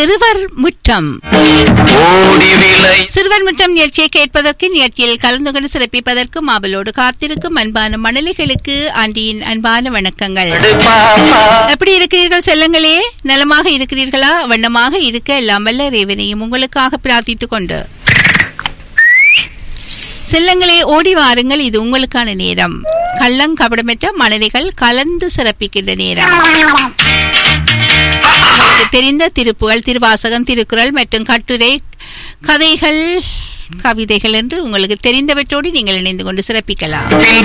சிறுவர் முற்றம் ஓடி விளை சிறுவர் முற்றம் நிகழ்ச்சியை கேட்பதற்கு நிகழ்ச்சியில் கலந்து கொண்டு சிறப்பிப்பதற்கு மாபலோடு காத்திருக்கும் அன்பான மணலிகளுக்கு ஆண்டியின் அன்பான வணக்கங்கள் பாப்பா எப்படி இருக்கிறீர்கள் செல்லங்களே நலமாக இருக்கிறீர்களா வண்ணமாக இருக்க எல்லாம் வல்ல ரேவனையும் உங்களுக்காக பிரார்த்தித்துக் கொண்டு செல்லங்களே ஓடி வாருங்கள் இது உங்களுக்கான நேரம் கள்ளங் கபடமற்ற மணலிகள் கலந்து சிறப்பிக்கின்ற நேரம் உங்களுக்கு தெரிந்த திருப்புகள் திருவாசகம் திருக்குறள் மற்றும் கட்டுரை கதைகள் கவிதைகள் என்று உங்களுக்கு தெரிந்தவற்றோடு நீங்கள் இணைந்து கொண்டு சிறப்பிக்கலாம் பின்பு